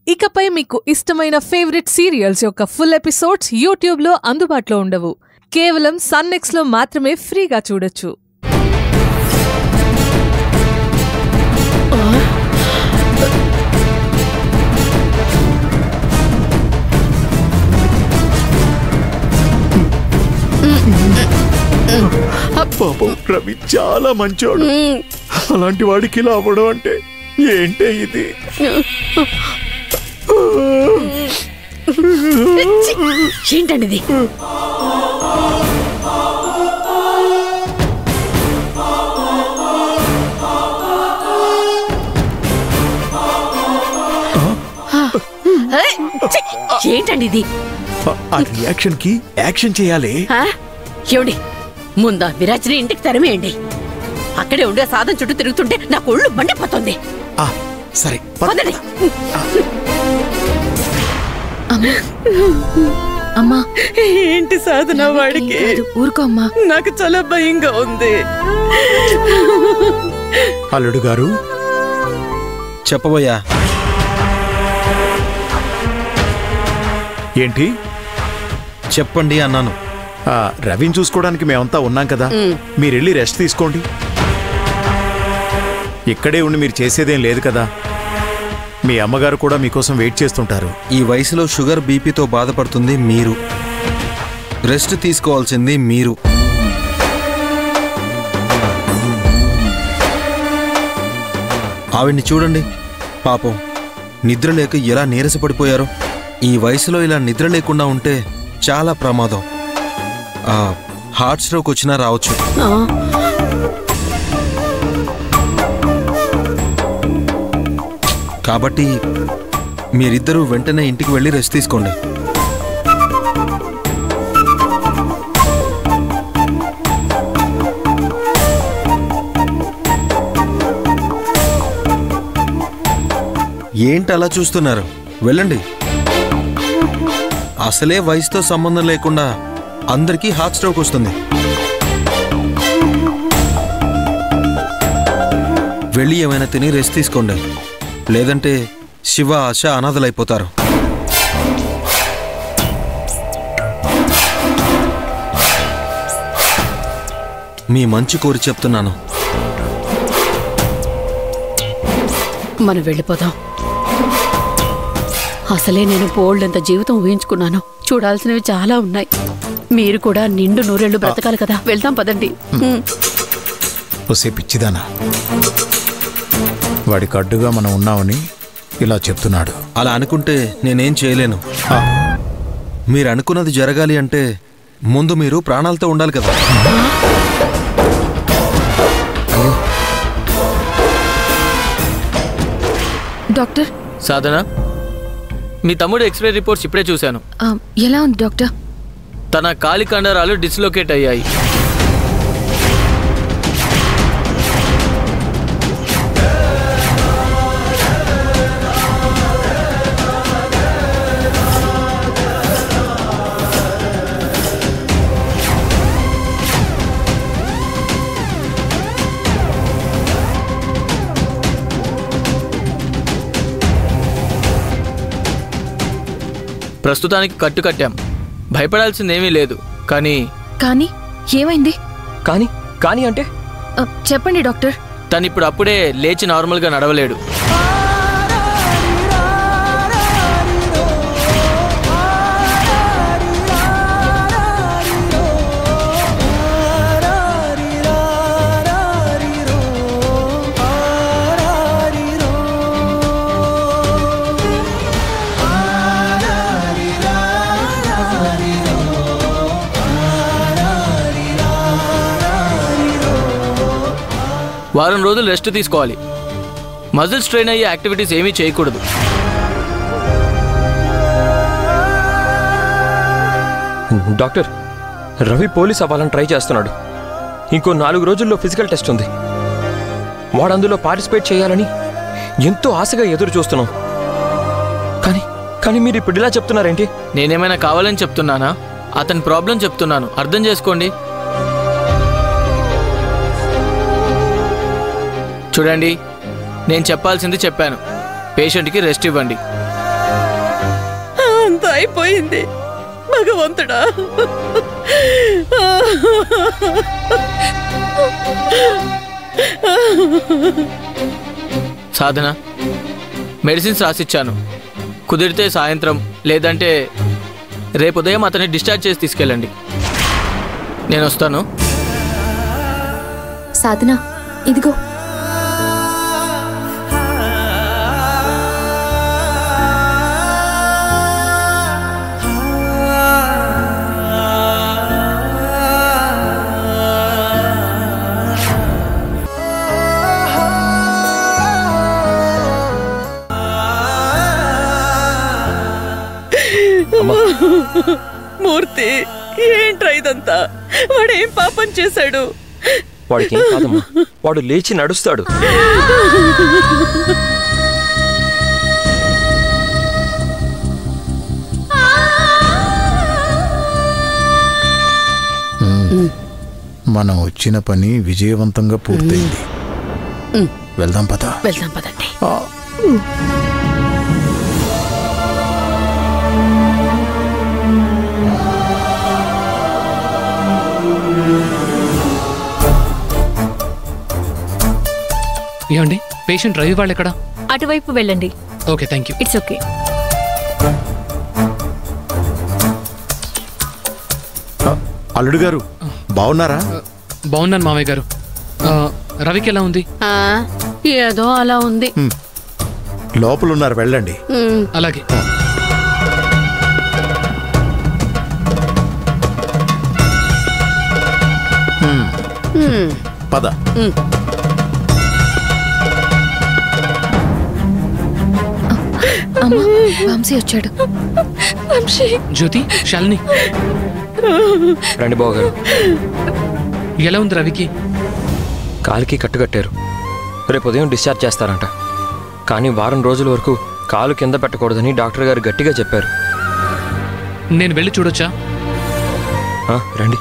ఇకపై మీకు ఇష్టమైన ఫేవరెట్ సీరియల్స్ యొక్క ఫుల్ ఎపిసోడ్స్ యూట్యూబ్లో అందుబాటులో ఉండవు కేవలం సన్నెక్స్లో మాత్రమే ఫ్రీగా చూడొచ్చు పాపం రవి చాలా మంచోడు అలాంటి వాడికి ఇలా అవ్వడం అంటే ఏంటే ఇది ఏంటండి ఇది ఏయ్, ఛీ, ఏంటండి ఇది ఆ- ఆ రియాక్షన్ కి యాక్షన్ చేయాలి ఆ? ఏమండి ముందా విరాజ్ని ఇంటికి తరిమేయండి అక్కడే ఉండే సాధన చుట్టూ తిరుగుతుంటే నాకు ఒళ్ళు మండిపోతుంది ఆ, సరే పద. వదండి అమ్మా ఏంటి సాధన వాడికి కాదు, ఊరుకో అమ్మా నాకు చాలా భయంగా ఉంది అల్లుడు గారు చెప్పబోయా ఏంటి చెప్పండి అన్నాను ఆ, రవిని చూసుకోవడానికి మేమంతా ఉన్నాం కదా మీరు వెళ్ళి రెస్ట్ తీసుకోండి ఇక్కడే ఉండి మీరు చేసేదేం లేదు కదా మీ అమ్మగారు కూడా మీకోసం వెయిట్ చేస్తుంటారు ఈ వయసులో షుగర్ బీపీతో బాధపడుతుంది మీరు రెస్ట్ తీసుకోవాల్సింది మీరు ఆవిడ్ని చూడండి పాపం నిద్ర లేక ఎలా నీరసపడిపోయారో ఈ వయసులో ఇలా నిద్ర లేకుండా ఉంటే చాలా ప్రమాదం ఆ, హార్ట్ స్ట్రోక్ వచ్చినా రావచ్చు ఆ, కాబట్టి మీరిద్దరూ వెంటనే ఇంటికి వెళ్ళి రెస్ట్ తీసుకోండి ఏంటి అలా చూస్తున్నారు వెళ్ళండి అసలే వయసుతో సంబంధం లేకుండా అందరికీ హార్ట్ స్ట్రోక్ వస్తుంది వెళ్ళి ఏమైనా తిని రెస్ట్ తీసుకోండి లేదంటే శివ ఆశ అనాథలైపోతారు మీ మంచి కోరి చెప్తున్నాను మనం వెళ్ళిపోదాం అసలే నేను బోల్డంత జీవితం ఊహించుకున్నాను చూడాల్సినవి చాలా ఉన్నాయి మీరు కూడా నిండు నూరేళ్లు బ్రతకాలి కదా వెళ్దాం పదండి ఉమ్. ఒసే పిచ్చిదానా వాడికి అడ్డుగా మనం ఉన్నామని ఇలా చెప్తున్నాడు అలా అనుకుంటే నేనేం చేయలేను ఆ, మీరు అనుకున్నది జరగాలి అంటే ముందు మీరు ప్రాణాలతో ఉండాలి కదా డాక్టర్ సాధన మీ తమ్ముడు ఎక్స్రే రిపోర్ట్స్ ఇప్పుడే చూశాను ఆ, ఎలా ఉంది డాక్టర్ తన కాలి కండరాలు డిస్లొకేట్ అయ్యాయి ప్రస్తుతానికి కట్టు కట్టాం భయపడాల్సిందేమీ లేదు కానీ కానీ ఏమైంది కానీ కానీ అంటే ఆ, చెప్పండి డాక్టర్ తను ఇప్పుడు అప్పుడే లేచి నార్మల్గా నడవలేడు వారం రోజులు రెస్ట్ తీసుకోవాలి మజిల్ స్ట్రెయిన్ అయ్యే యాక్టివిటీస్ ఏమీ చేయకూడదు డాక్టర్ రవి పోలీస్ అవ్వాలని ట్రై చేస్తున్నాడు ఇంకో నాలుగు రోజుల్లో ఫిజికల్ టెస్ట్ ఉంది వాడు అందులో పార్టిసిపేట్ చేయాలని ఎంతో ఆశగా ఎదురు చూస్తున్నాం కానీ కానీ మీరు ఇప్పుడు ఇలా చెప్తున్నారేంటి నేనేమైనా కావాలని చెప్తున్నానా అతని ప్రాబ్లం చెప్తున్నాను అర్థం చేసుకోండి చూడండి నేను చెప్పాల్సింది చెప్పాను పేషెంట్కి రెస్ట్ ఇవ్వండి అయిపోయింది భగవంతుడా సాధన మెడిసిన్స్ రాసిచ్చాను కుదిరితే సాయంత్రం లేదంటే రేపు ఉదయం అతన్ని డిశ్చార్జ్ చేసి తీసుకెళ్ళండి నేను వస్తాను సాధన ఇదిగో మూర్తి ఏంట్రా ఇదంతా వాడేం పాపం చేశాడు వాడికి ఏం కాదమ్మా వాడు లేచి నడుస్తాడు మనం వచ్చిన పని విజయవంతంగా పూర్తయింది వెళ్దాం పద వెళ్దాం పదండి ఏమండి పేషెంట్ రవి వాళ్ళు ఎక్కడ అటువైపు వెళ్ళండి okay thank you it's okay అల్లుడు గారు బాగున్నారా బాగున్నాను మామయ్య గారు ఆ, రవికి ఎలా ఉంది ఆ, ఏదో అలా ఉంది లోపల ఉన్నారు వెళ్ళండి ఉమ్, అలాగే ఉమ్. పద అమ్మా వంశీ వచ్చాడు జ్యోతి శాలిని రండి బావగారు ఎలా ఉంది రవికి కాలుకి కట్టుకట్టారు రేపు ఉదయం డిశ్చార్జ్ చేస్తారంట కానీ వారం రోజుల వరకు కాలు కింద పెట్టకూడదని డాక్టర్ గారు గట్టిగా చెప్పారు నేను వెళ్ళి చూడొచ్చా ఆ, రండి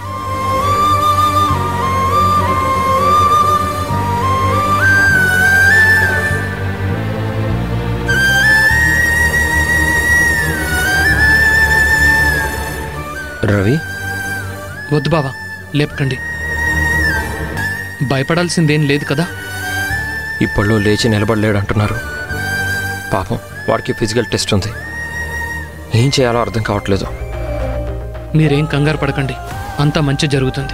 రవి వద్దు బావా లేపకండి భయపడాల్సిందేం లేదు కదా ఇప్పట్లో లేచి నిలబడలేడు అంటున్నారు పాపం వాడికి ఫిజికల్ టెస్ట్ ఉంది ఏం చేయాలో అర్థం కావట్లేదు మీరేం కంగారు పడకండి అంతా మంచి జరుగుతుంది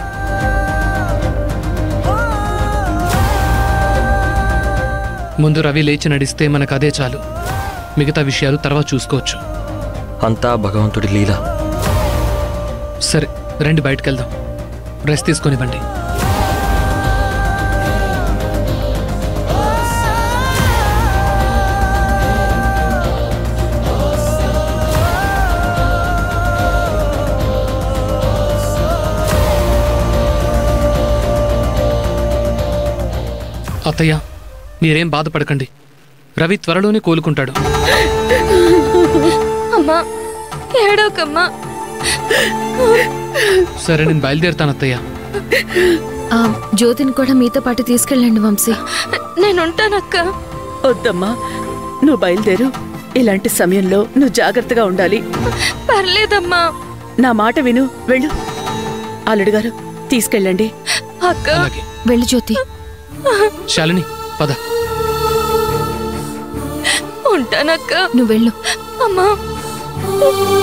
ముందు రవి లేచి నడిస్తే మనకు అదే చాలు మిగతా విషయాలు తర్వాత చూసుకోవచ్చు అంతా భగవంతుడి లీల సరే రండి బయటకు వెళ్దాం రెస్ట్ తీసుకొనివ్వండి అత్తయ్య మీరేం బాధపడకండి రవి త్వరలోనే కోలుకుంటాడు అమ్మా ఏడోకమ్మా సరే నేను బయలుదేరుతాను అత్తయ్య ఆ, జ్యోతిని కూడా మీతో పాటు తీసుకెళ్ళండి వంశీ నేనుంటానక్క వద్దమ్మా నువ్వు బయలుదేరు ఇలాంటి సమయంలో నువ్వు జాగ్రత్తగా ఉండాలి పర్లేదమ్మా నా మాట విను వెళ్ళు అల్లుడు గారు తీసుకెళ్ళండి అక్క అలాగే వెళ్ళి జ్యోతి శాలిని పద ఉంటానక్క నువ్వు వెళ్ళు అమ్మా